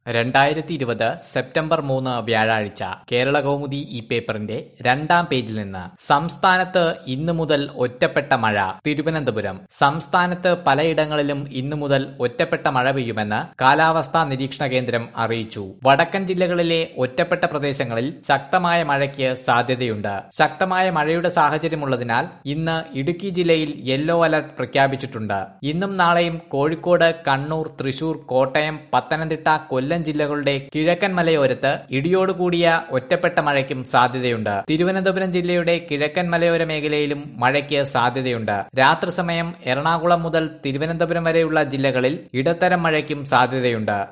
രണ്ടായിരത്തി ഇരുപത് സെപ്റ്റംബർ മൂന്ന് വ്യാഴാഴ്ച കേരള കൗമുദി ഈ പേപ്പറിന്റെ രണ്ടാം പേജിൽ നിന്ന് സംസ്ഥാനത്ത് ഇന്നു മുതൽ ഒറ്റപ്പെട്ട മഴ തിരുവനന്തപുരം സംസ്ഥാനത്ത് പലയിടങ്ങളിലും ഇന്നു മുതൽ ഒറ്റപ്പെട്ട മഴ പെയ്യുമെന്ന് കാലാവസ്ഥാ നിരീക്ഷണ കേന്ദ്രം അറിയിച്ചു വടക്കൻ ജില്ലകളിലെ ഒറ്റപ്പെട്ട പ്രദേശങ്ങളിൽ ശക്തമായ മഴയ്ക്ക് സാധ്യതയുണ്ട് ശക്തമായ മഴയുടെ സാഹചര്യമുള്ളതിനാൽ ഇന്ന് ഇടുക്കി ജില്ലയിൽ യെല്ലോ അലർട്ട് പ്രഖ്യാപിച്ചിട്ടുണ്ട് ഇന്നും നാളെയും കോഴിക്കോട് കണ്ണൂർ തൃശൂർ കോട്ടയം പത്തനംതിട്ട കൊല്ലം ജില്ലകളുടെ കിഴക്കൻ മലയോരത്ത് ഇടിയോടുകൂടിയ ഒറ്റപ്പെട്ട മഴയ്ക്കും സാധ്യതയുണ്ട് തിരുവനന്തപുരം ജില്ലയുടെ കിഴക്കൻ മലയോര മേഖലയിലും മഴയ്ക്ക് സാധ്യതയുണ്ട് രാത്രി സമയം എറണാകുളം മുതൽ തിരുവനന്തപുരം വരെയുള്ള ജില്ലകളിൽ ഇടത്തരം മഴയ്ക്കും സാധ്യതയുണ്ട്